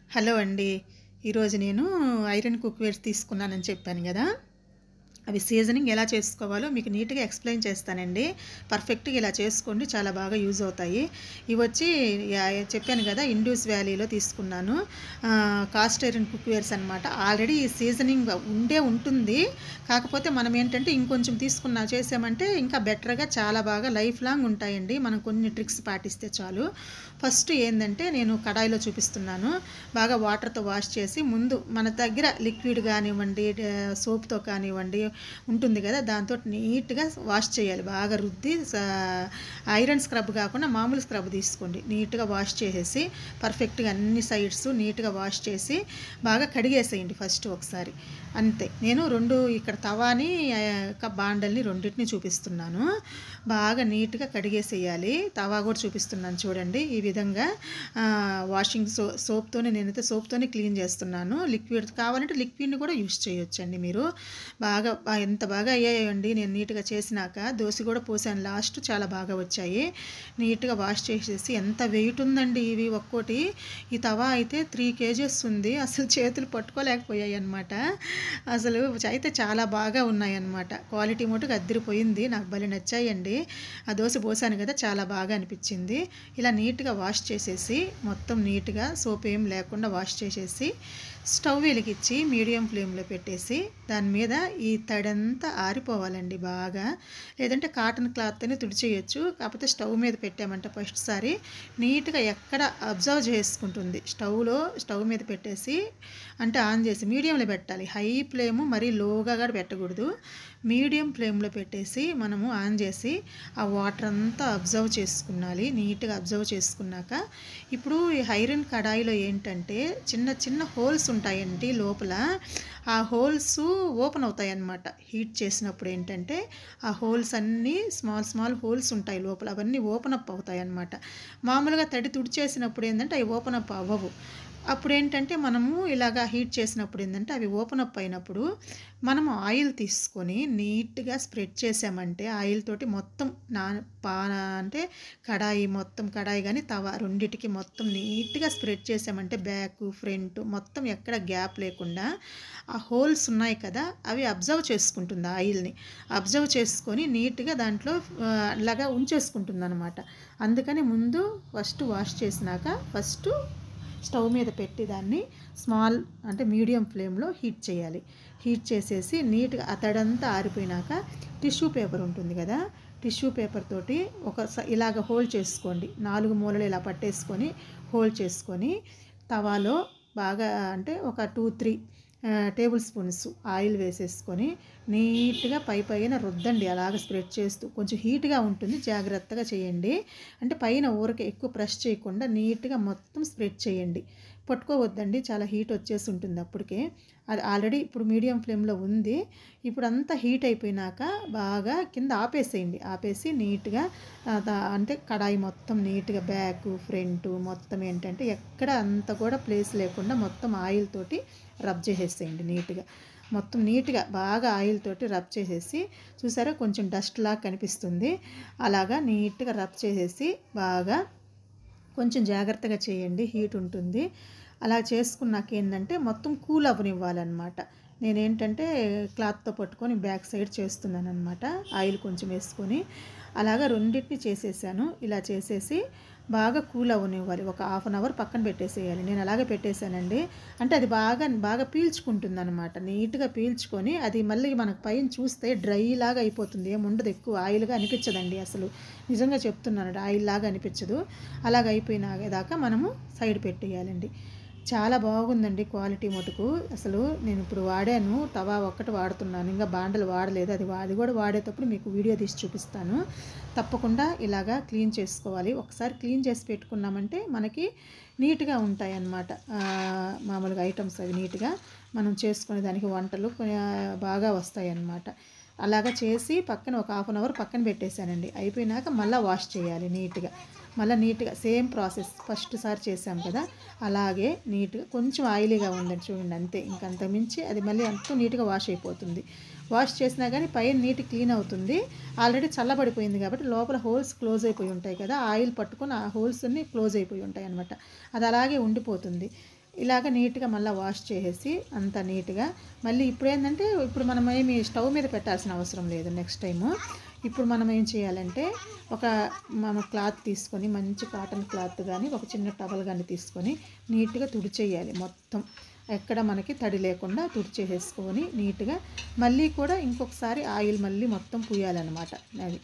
hello అండి ఈరోజు నేను ఐరన్ కుక్వేర్స్ తీసుకున్నానని చెప్పాను కదా అవి సీజనింగ్ ఎలా చేసుకోవాలో మీకు నీట్గా ఎక్స్ప్లెయిన్ చేస్తానండి పర్ఫెక్ట్గా ఇలా చేసుకోండి చాలా బాగా యూజ్ అవుతాయి ఇవి వచ్చి యా- చెప్పాను కదా ఇండ్యూస్ వ్యాలీలో తీసుకున్నాను ఆ, కాస్ట్ ఐరన్ కుక్వేర్స్ అనమాట ఆల్రెడీ ఈ సీజనింగ్ ఉండే ఉంటుంది కాకపోతే మనం ఏంటంటే ఇంకొంచెం తీసుకున్నా చేసామంటే ఇంకా బెటర్గా చాలా బాగా లైఫ్ లాంగ్ ఉంటాయండి మనం కొన్ని ట్రిక్స్ పాటిస్తే చాలు ఫస్ట్ ఏంటంటే నేను కడాయిలో చూపిస్తున్నాను బాగా వాటర్తో వాష్ చేసి ముందు మన దగ్గర లిక్విడ్ కానివ్వండి సోప్తో కానివ్వండి ఉంటుంది కదా దాంతో నీట్గా వాష్ చేయాలి బాగా రుద్ది స- ఐరన్ స్క్రబ్ కాకుండా మామూలు స్క్రబ్ తీసుకోండి నీట్గా వాష్ చేసేసి పర్ఫెక్ట్గా అన్ని సైడ్స్ నీట్గా వాష్ చేసి బాగా కడిగేసేయండి ఫస్ట్ ఒకసారి అంతే నేను రెండు ఇక్కడ తవాని ఆ, క- బాండల్ని రెండింటిని చూపిస్తున్నాను బాగా నీట్గా కడిగేసేయాలి తవా కూడా చూపిస్తున్నాను చూడండి ఈ విధంగా ఆ, వాషింగ్ సో సోప్తోనే నేనైతే సోప్తోనే క్లీన్ చేస్తున్నాను లిక్విడ్ కావాలంటే లిక్విడ్ని కూడా యూస్ చేయొచ్చండి మీరు బాగా బా- ఎంత బాగా అయ్యాయండి నేను నీట్గా చేసినాక దోశ కూడా పోసాను లాస్ట్ చాలా బాగా వచ్చాయి నీట్గా వాష్ చేసేసి ఎంత వెయిట్ ఉందండి ఇవి ఒక్కోటి ఈ తవా అయితే త్రీ కేజెస్ ఉంది అసలు చేతులు పట్టుకోలేకపోయాయి అనమాట అసలు అయితే చాలా బాగా ఉన్నాయన్నమాట క్వాలిటీ మటుకు అద్దరిపోయింది నాకు భలే నచ్చాయండి ఆ దోశ పోసాను కదా చాలా బాగా అనిపించింది ఇలా నీట్గా వాష్ చేసేసి మొత్తం నీట్గా సోప్ ఏం లేకుండా వాష్ చేసేసి స్టవ్ వెలిగించి మీడియం ఫ్లేమ్లో పెట్టేసి దాని మీద ఈ తడంతా ఆరిపోవాలండి బాగా లేదంటే కాటన్ క్లాత్తోనే తుడిచేయచ్చు కాకపోతే స్టవ్ మీద పెట్టామంటే ఫస్ట్ సారి నీట్గా ఎక్కడ అబ్జర్వ్ చేసుకుంటుంది స్టవ్లో స్టవ్ మీద పెట్టేసి అంటే ఆన్ చేసి మీడియంలో పెట్టాలి హై ఫ్లేమ్ మరీ లోగా కూడా పెట్టకూడదు మీడియం ఫ్లేమ్లో పెట్టేసి మనము ఆన్ చేసి ఆ వాటర్ అంతా అబ్జర్వ్ చేసుకున్నాలి నీట్గా అబ్జర్వ్ చేసుకున్నాక ఇప్పుడు ఈ ఐరన్ కడాయిలో ఏంటంటే చిన్న చిన్న హోల్స్ ఉంటాయండి లోపల ఆ హోల్స్ ఓపెన్ అవుతాయి అన్నమాట హీట్ చేసినప్పుడు ఏంటంటే ఆ హోల్స్ అన్నీ స్మాల్ స్మాల్ హోల్స్ ఉంటాయి లోపల అవన్నీ ఓపెన్ అప్ అవుతాయి అన్నమాట మామూలుగా తడి తుడిచేసినప్పుడు ఏంటంటే అవి ఓపెన్ అప్ అవ్వవు అప్పుడు ఏంటంటే మనము ఇలాగా హీట్ చేసినప్పుడు ఏంటంటే అవి ఓపెన్ అప్ అయినప్పుడు మనము ఆయిల్ తీసుకొని నీట్గా స్ప్రెడ్ చేసామంటే ఆయిల్ తోటి మొత్తం నా పా అంటే కడాయి మొత్తం కడాయి కానీ తవ రెండిటికి మొత్తం నీట్గా స్ప్రెడ్ చేసామంటే బ్యాక్ ఫ్రంట్ మొత్తం ఎక్కడ గ్యాప్ లేకుండా ఆ హోల్స్ ఉన్నాయి కదా అవి అబ్జర్వ్ చేసుకుంటుంది ఆయిల్ని అబ్జర్వ్ చేసుకొని నీట్గా దాంట్లో ఆ, ఇలాగా ఉంచేసుకుంటుంది అనమాట అందుకని ముందు ఫస్ట్ వాష్ చేసినాక ఫస్ట్ స్టవ్ మీద పెట్టి దాన్ని స్మాల్ అంటే మీడియం ఫ్లేమ్లో హీట్ చేయాలి హీట్ చేసేసి నీట్గా ఆ తడంతా ఆరిపోయినాక టిష్యూ పేపర్ ఉంటుంది కదా టిష్యూ పేపర్ తోటి ఒక స- ఇలాగ హోల్డ్ చేసుకోండి నాలుగు మూలలు ఇలా పట్టేసుకొని హోల్డ్ చేసుకొని తవాలో బాగా అంటే ఒక two three tablespoons oil వేసేసుకొని నీట్గా పై పైన రుద్దండి అలాగ స్ప్రెడ్ చేస్తూ కొంచెం హీట్గా ఉంటుంది జాగ్రత్తగా చేయండి అంటే పైన ఊరకే ఎక్కువ ప్రెస్ చేయకుండా నీట్గా మొత్తం స్ప్రెడ్ చేయండి పట్టుకోవద్దండి చాలా హీట్ వచ్చేసి ఉంటుంది అప్పటికే అది ఆల్రెడీ ఇప్పుడు మీడియం ఫ్లేమ్లో ఉంది ఇప్పుడు అంతా హీట్ అయిపోయినాక బాగా కింద ఆపేసేయండి ఆపేసి నీట్గా ఆ, దా- అంటే కడాయి మొత్తం నీట్గా బ్యాక్ ఫ్రంట్ మొత్తం ఏంటంటే ఎక్కడ అంత కూడా ప్లేస్ లేకుండా మొత్తం ఆయిల్ తోటి రబ్ చేసేసేయండి నీట్గా మొత్తం నీట్గా బాగా ఆయిల్ తోటి రబ్ చేసేసి చూసారా కొంచెం డస్ట్ లాగా కనిపిస్తుంది అలాగా నీట్గా రబ్ చేసేసి బాగా కొంచెం జాగ్రత్తగా చేయండి హీట్ ఉంటుంది అలా చేసుకున్నాక ఏంటంటే మొత్తం కూల్ అవ్వనివ్వాలన్నమాట నేనేంటంటే క్లాత్తో పట్టుకొని బ్యాక్ సైడ్ చేస్తున్నాను అనమాట ఆయిల్ కొంచెం వేసుకొని అలాగా రెండింటిని చేసేసాను ఇలా చేసేసి బాగా కూల్ అవ్వనివ్వాలి ఒక హాఫ్ అన్ అవర్ పక్కన పెట్టేసేయాలి నేను అలాగే పెట్టేశానండి అంటే అది బాగా బాగా పీల్చుకుంటుంది అనమాట నీట్గా పీల్చుకొని అది మళ్ళీ మనకు పైన చూస్తే డ్రై లాగా అయిపోతుంది ఏముండదు ఎక్కువ ఆయిల్గా అనిపించదండి అసలు నిజంగా చెప్తున్నాను ఆయిల్ లాగా అనిపించదు అలాగ అయిపోయినా దాకా మనము సైడ్ పెట్టేయాలండి చాలా బాగుందండి క్వాలిటీ మటుకు అసలు నేను ఇప్పుడు వాడాను తవా ఒక్కటి వాడుతున్నాను ఇంకా బాండలు వాడలేదు అది వా- అది కూడా వాడేటప్పుడు మీకు వీడియో తీసి చూపిస్తాను తప్పకుండా ఇలాగా క్లీన్ చేసుకోవాలి ఒకసారి క్లీన్ చేసి పెట్టుకున్నామంటే మనకి నీట్గా ఉంటాయి అన్నమాట ఆ, మామూలుగా ఐటమ్స్ అవి నీట్గా మనం చేసుకునే దానికి వంటలు ఆ, బాగా వస్తాయి అన్నమాట అలాగా చేసి పక్కన ఒక హాఫ్ అన్ అవర్ పక్కన పెట్టేశానండి అయిపోయినాక మళ్ళీ వాష్ చేయాలి నీట్గా మళ్ళీ నీట్గా సేమ్ ప్రాసెస్ ఫస్ట్ సారి చేసాం కదా అలాగే నీట్గా కొంచెం ఆయిలీగా ఉందండి చూడండి అంతే ఇంకంత మించి అది మళ్ళీ అంతా నీట్గా వాష్ అయిపోతుంది వాష్ చేసినా కానీ పైన నీట్ క్లీన్ అవుతుంది ఆల్రెడీ చల్లబడిపోయింది కాబట్టి లోపల హోల్స్ క్లోజ్ అయిపోయి ఉంటాయి కదా ఆయిల్ పట్టుకొని ఆ హోల్స్ అన్ని క్లోజ్ అయిపోయి ఉంటాయి అనమాట అది అలాగే ఉండిపోతుంది ఇలాగ నీట్గా మళ్ళీ వాష్ చేసేసి అంత నీట్గా మళ్ళీ ఇప్పుడు ఏంటంటే ఇప్పుడు మనం ఏమి స్టవ్ మీద పెట్టాల్సిన అవసరం లేదు నెక్స్ట్ టైము ఇప్పుడు మనం ఏం చేయాలంటే ఒక మన క్లాత్ తీసుకొని మంచి కాటన్ క్లాత్ కానీ ఒక చిన్న టవల్ కానీ తీసుకొని నీట్గా తుడిచేయాలి మొత్తం ఎక్కడ మనకి తడి లేకుండా తుడిచేసేసుకొని నీట్గా మళ్ళీ కూడా ఇంకొకసారి ఆయిల్ మళ్ళీ మొత్తం పూయాలన్నమాట అది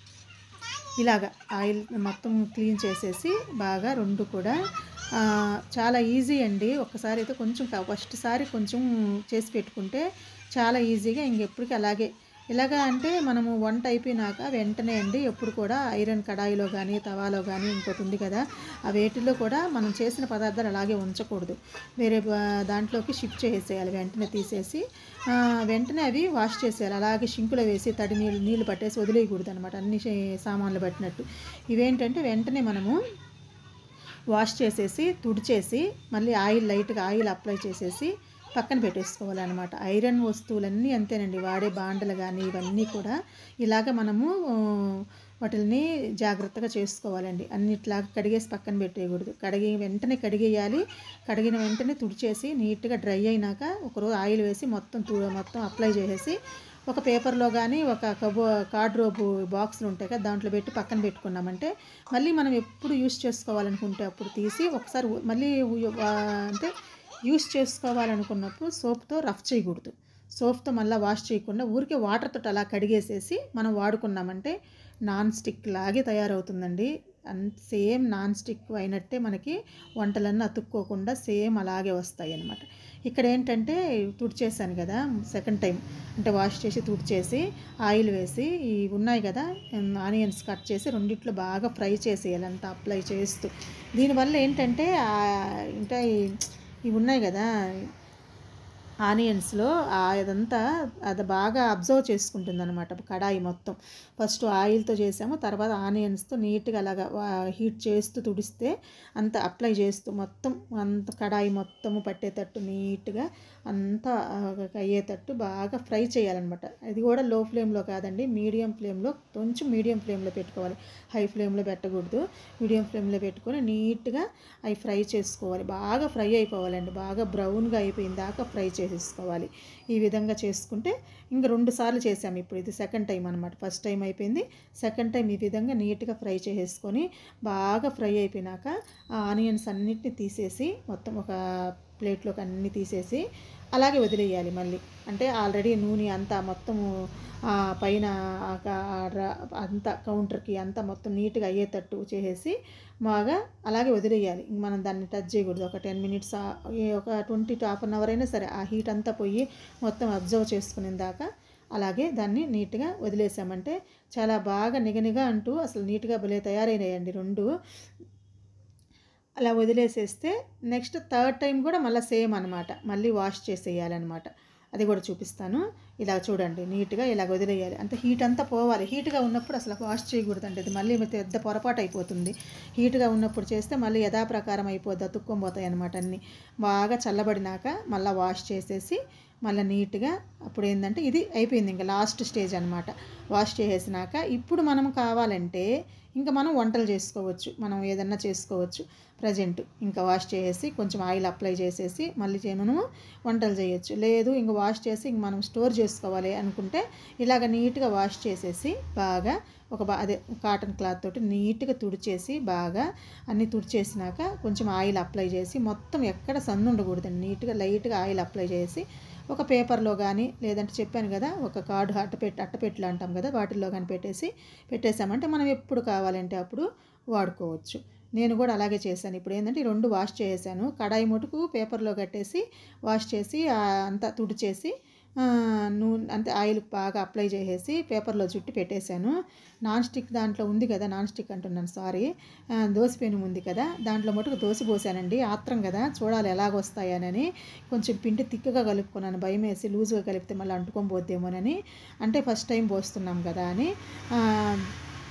ఇలాగ ఆయిల్ మొత్తం క్లీన్ చేసేసి బాగా రెండు కూడా ఆ, చాలా ఈజీ అండి ఒక్కసారి అయితే కొంచెం క- ఫస్ట్ సారి కొంచెం చేసి పెట్టుకుంటే చాలా ఈజీగా ఇంకెప్పటికీ అలాగే ఎలాగా అంటే మనము వంట అయిపోయినాక వెంటనే అండి ఎప్పుడు కూడా ఐరన్ కడాయిలో కానీ తవాలో కానీ ఇంకోటి ఉంది కదా ఆ వేటిలో కూడా మనం చేసిన పదార్థాలు అలాగే ఉంచకూడదు వేరే బా- దాంట్లోకి షిఫ్ట్ చేసేయాలి వెంటనే తీసేసి ఆ, వెంటనే అవి వాష్ చేసేయాలి అలాగే షింకులో వేసి తడి నీళ్ళు నీళ్ళు పట్టేసి వదిలేయకూడదు అనమాట అన్ని షే- సామాన్లు పట్టినట్టు ఇవేంటంటే వెంటనే మనము వాష్ చేసేసి తుడిచేసి మళ్ళీ ఆయిల్ లైట్గా ఆయిల్ అప్లై చేసేసి పక్కన పెట్టేసుకోవాలన్నమాట ఐరన్ వస్తువులన్నీ అంతేనండి వాడే బాండలు కానీ ఇవన్నీ కూడా ఇలాగ మనము ఆ, వాటిని జాగ్రత్తగా చేసుకోవాలండి అన్నిట్లాగా కడిగేసి పక్కన పెట్టేయకూడదు కడిగి వెంటనే కడిగేయాలి కడిగిన వెంటనే తుడిచేసి నీట్గా డ్రై అయినాక ఒకరోజు ఆయిల్ వేసి మొత్తం తు మొత్తం అప్లై చేసేసి ఒక పేపర్లో కానీ ఒక కబో కార్డ్రోబు బాక్సులు ఉంటాయి కదా దాంట్లో పెట్టి పక్కన పెట్టుకున్నామంటే మళ్ళీ మనం ఎప్పుడు యూస్ చేసుకోవాలనుకుంటే అప్పుడు తీసి ఒకసారి ఉ- మళ్ళీ ఉ- ఆ, అంటే యూస్ చేసుకోవాలనుకున్నప్పుడు సోప్తో రఫ్ చేయకూడదు సోప్తో మళ్ళీ వాష్ చేయకుండా ఊరికే వాటర్తో అలా కడిగేసేసి మనం వాడుకున్నామంటే నాన్ స్టిక్ లాగే తయారవుతుందండి అన్ సేమ్ నాన్ స్టిక్ అయినట్టే మనకి వంటలన్నీ అతుక్కోకుండా సేమ్ అలాగే వస్తాయి అన్నమాట ఇక్కడ ఏంటంటే తుడిచేసాను కదా సెకండ్ టైం అంటే వాష్ చేసి తుడిచేసి ఆయిల్ వేసి ఈ ఉన్నాయి కదా ఆనియన్స్ కట్ చేసి రెండిట్లో బాగా ఫ్రై చేసేయాలి అంతా అప్లై చేస్తూ దీనివల్ల ఏంటంటే ఆ, ఇంకా ఈ- ఇవి ఉన్నాయి కదా ఆనియన్స్లో అదంతా అది బాగా అబ్జర్వ్ చేసుకుంటుంది అనమాట కడాయి మొత్తం ఫస్ట్ ఆయిల్తో చేసాము తర్వాత ఆనియన్స్తో నీట్గా అలాగా హీట్ చేస్తూ తుడిస్తే అంత అప్లై చేస్తూ మొత్తం అంత కడాయి మొత్తము పట్టేటట్టు నీట్గా అంతా ఆ, అయ్యేటట్టు బాగా ఫ్రై చేయాలన్నమాట అది కూడా లో ఫ్లేమ్లో కాదండి మీడియం ఫ్లేమ్లో కొంచెం మీడియం ఫ్లేమ్లో పెట్టుకోవాలి హై ఫ్లేమ్లో పెట్టకూడదు మీడియం ఫ్లేమ్లో పెట్టుకొని నీట్గా అవి ఫ్రై చేసుకోవాలి బాగా ఫ్రై అయిపోవాలండి బాగా బ్రౌన్గా అయిపోయిన దాకా ఫ్రై చేసేసుకోవాలి ఈ విధంగా చేసుకుంటే ఇంక రెండు సార్లు చేసాము ఇప్పుడు ఇది సెకండ్ టైం అనమాట ఫస్ట్ టైం అయిపోయింది సెకండ్ టైం ఈ విధంగా నీట్గా ఫ్రై చేసేసుకొని బాగా ఫ్రై అయిపోయినాక ఆ ఆనియన్స్ అన్నిటిని తీసేసి మొత్తం ఒక ప్లేట్లోకి అన్నీ తీసేసి అలాగే వదిలేయాలి మళ్ళీ అంటే ఆల్రెడీ నూనె అంతా మొత్తము ఆ పైన ఆ క- ఆ ర- అంతా కౌంటర్కి అంతా మొత్తం నీట్గా అయ్యేటట్టు చేసేసి బాగా అలాగే వదిలేయాలి ఇంక మనం దాన్ని టచ్ చేయకూడదు ఒక టెన్ మినిట్స్ ఒక twenty to half an hour అయినా సరే ఆ హీట్ అంతా పోయి మొత్తం అబ్జర్వ్ చేసుకునే దాకా అలాగే దాన్ని నీట్గా వదిలేసామంటే చాలా బాగా నిగనిగా అంటూ అసలు నీట్గా భలే తయారైనాయండి రెండు అలా వదిలేసేస్తే నెక్స్ట్ థర్డ్ టైం కూడా మళ్ళీ సేమ్ అనమాట మళ్ళీ వాష్ చేసేయాలన్నమాట అది కూడా చూపిస్తాను ఇలా చూడండి నీట్గా ఇలా వదిలేయాలి అంత హీట్ అంతా పోవాలి హీట్గా ఉన్నప్పుడు అసలు వాష్ చేయకూడదండి అది మళ్ళీ పెద్ద పొరపాటు అయిపోతుంది హీట్గా ఉన్నప్పుడు చేస్తే మళ్ళీ యథాప్రకారం అయిపోద్ది అతుక్కొని పోతాయి అనమాట అన్నీ బాగా చల్లబడినాక మళ్ళీ వాష్ చేసేసి మళ్ళీ నీట్గా అప్పుడు ఏంటంటే ఇది అయిపోయింది ఇంకా లాస్ట్ స్టేజ్ అనమాట వాష్ చేసేసినాక ఇప్పుడు మనం కావాలంటే ఇంకా మనం వంటలు చేసుకోవచ్చు మనం ఏదన్నా చేసుకోవచ్చు ప్రజెంట్ ఇంకా వాష్ చేసేసి కొంచెం ఆయిల్ అప్లై చేసేసి మళ్ళీ చే- మనము వంటలు చేయొచ్చు లేదు ఇంక వాష్ చేసి ఇంక మనం స్టోర్ చేసుకోవాలి అనుకుంటే ఇలాగ నీట్గా వాష్ చేసేసి బాగా ఒక బా అదే కాటన్ క్లాత్ తోటి నీట్గా తుడిచేసి బాగా అన్నీ తుడిచేసినాక కొంచెం ఆయిల్ అప్లై చేసి మొత్తం ఎక్కడ సందు ఉండకూడదండి నీట్గా లైట్గా ఆయిల్ అప్లై చేసి ఒక పేపర్లో కానీ లేదంటే చెప్పాను కదా ఒక కార్డు అట్టపెట్టి అట్టపెట్టెలు అంటాం కదా వాటిల్లో కానీ పెట్టేసి పెట్టేసామంటే మనం ఎప్పుడు కావాలంటే అప్పుడు వాడుకోవచ్చు నేను కూడా అలాగే చేశాను ఇప్పుడు ఏంటంటే ఈ రెండు వాష్ చేసాను కడాయి మటుకు పేపర్లో కట్టేసి వాష్ చేసి ఆ, అంతా తుడిచేసి ఆ, నూనె అంటే ఆయిల్ బాగా అప్లై చేసేసి పేపర్లో చుట్టి పెట్టేశాను నాన్ స్టిక్ దాంట్లో ఉంది కదా నాన్ స్టిక్ అంటున్నాను సారీ దోశ పెను ఉంది కదా దాంట్లో మటుకు దోశ పోసానండి ఆత్రం కదా చూడాలి ఎలాగొస్తాయనని కొంచెం పిండి తిక్కగా కలుపుకున్నాను భయం వేసి లూజుగా కలిపితే మళ్ళీ అంటుకొని పోద్దేమోనని అంటే ఫస్ట్ టైం పోస్తున్నాం కదా అని ఆ,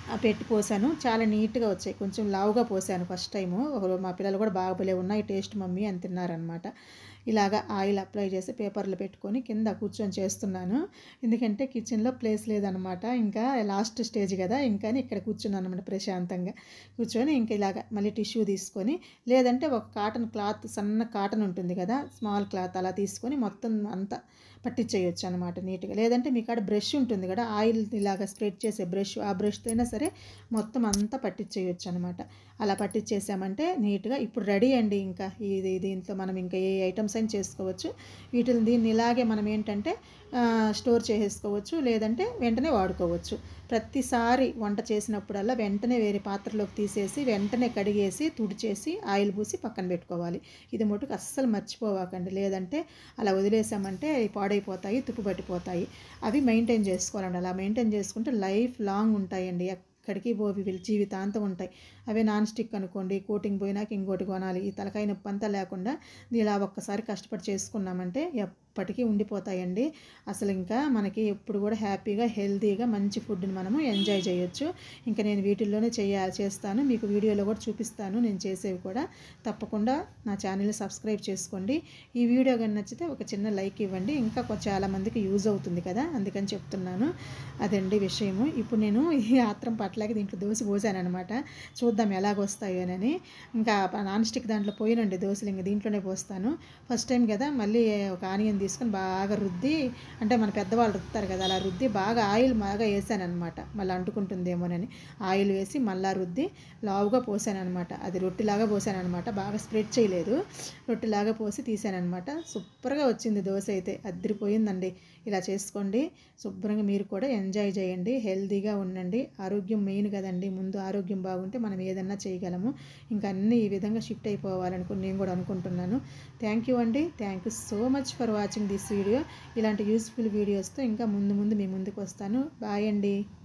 ఆ పెట్టి పోసాను చాలా నీట్గా వచ్చాయి కొంచెం లావుగా పోసాను ఫస్ట్ టైము ఒకరు మా పిల్లలు కూడా బాగా భలే ఉన్నాయి టేస్ట్ మమ్మీ అని తిన్నారనమాట ఇలాగా ఆయిల్ అప్లై చేసి పేపర్లు పెట్టుకొని కింద కూర్చొని చేస్తున్నాను ఎందుకంటే కిచెన్లో ప్లేస్ లేదనమాట ఇంకా లాస్ట్ స్టేజ్ కదా ఇంకా ఇక్కడ కూర్చున్నాను అనమాట ప్రశాంతంగా కూర్చొని ఇంకా ఇలాగ మళ్ళీ టిష్యూ తీసుకొని లేదంటే ఒక కాటన్ క్లాత్ సన్న కాటన్ ఉంటుంది కదా స్మాల్ క్లాత్ అలా తీసుకొని మొత్తం అంతా పట్టించేయచ్చు అనమాట నీట్గా లేదంటే మీ కాడ బ్రష్ ఉంటుంది కదా ఆయిల్ ఇలాగ స్ప్రెడ్ చేసే బ్రష్ ఆ బ్రష్తో అయినా సరే మొత్తం అంతా పట్టించేయచ్చు అనమాట అలా పట్టించేసామంటే నీట్గా ఇప్పుడు రెడీ అండి ఇంకా ఇది దీంట్లో మనం ఇంకా ఏ ఐటమ్స్ అయినా చేసుకోవచ్చు వీటిని దీన్ని ఇలాగే మనం ఏంటంటే స్టోర్ చేసేసుకోవచ్చు లేదంటే వెంటనే వాడుకోవచ్చు ప్రతిసారి వంట చేసినప్పుడల్లా వెంటనే వేరే పాత్రలోకి తీసేసి వెంటనే కడిగేసి తుడిచేసి ఆయిల్ పూసి పక్కన పెట్టుకోవాలి ఇది మటుకు అస్సలు మర్చిపోవాకండి లేదంటే అలా వదిలేసామంటే అవి పాడైపోతాయి తుప్పు పట్టిపోతాయి అవి మెయింటైన్ చేసుకోవాలండి అలా మెయింటైన్ చేసుకుంటే లైఫ్ లాంగ్ ఉంటాయండి ఎక్కడికి పోవి వీళ్ళు జీవితాంతం ఉంటాయి అవే నాన్ స్టిక్ అనుకోండి కోటింగ్ పోయినాక ఇంకోటి కొనాలి ఈ తలకాయ నొప్పి అంతా లేకుండా ఇలా ఒక్కసారి కష్టపడి చేసుకున్నామంటే ఎప్పటికీ ఉండిపోతాయండి అసలు ఇంకా మనకి ఎప్పుడు కూడా హ్యాపీగా హెల్తీగా మంచి ఫుడ్ని మనము ఎంజాయ్ చేయొచ్చు ఇంకా నేను వీటిల్లోనే చేయ చేస్తాను మీకు వీడియోలో కూడా చూపిస్తాను నేను చేసేవి కూడా తప్పకుండా నా ఛానల్ని సబ్స్క్రైబ్ చేసుకోండి ఈ వీడియో కానీ నచ్చితే ఒక చిన్న లైక్ ఇవ్వండి ఇంకా కొ- చాలా మందికి యూజ్ అవుతుంది కదా అందుకని చెప్తున్నాను అదండి విషయము ఇప్పుడు నేను ఈ ఆత్రం పట్లాకి దీంట్లో దోశ పోసాను అనమాట చూద్దాం ఎలాగొస్తాయోనని ఇంకా నాన్ స్టిక్ దాంట్లో పోయినండి దోశలు ఇంకా దీంట్లోనే పోస్తాను ఫస్ట్ టైం కదా మళ్ళీ ఒక ఆనియన్ తీసుకొని బాగా రుద్ది అంటే మన పెద్దవాళ్ళు రుద్దుతారు కదా అలా రుద్ది బాగా ఆయిల్ బాగా వేసాను అనమాట మళ్ళీ అంటుకుంటుందేమోనని ఆయిల్ వేసి మళ్ళా రుద్ది లావుగా పోసాను అనమాట అది రొట్టెలాగా పోసాను అనమాట బాగా స్ప్రెడ్ చేయలేదు రొట్టెలాగా పోసి తీసాను అనమాట సూపర్గా వచ్చింది దోశ అయితే అద్దరిపోయిందండి ఇలా చేసుకోండి శుభ్రంగా మీరు కూడా ఎంజాయ్ చేయండి హెల్తీగా ఉండండి ఆరోగ్యం మెయిన్ కదండి ముందు ఆరోగ్యం బాగుంటే మనం ఏదన్నా చేయగలము ఇంకా అన్నీ ఈ విధంగా షిఫ్ట్ అయిపోవాలనుకుని నేను కూడా అనుకుంటున్నాను థ్యాంక్ యూ అండి thank you so much for watching this video ఇలాంటి యూస్ఫుల్ వీడియోస్తో ఇంకా ముందు ముందు మీ ముందుకు వస్తాను బాయ్ అండి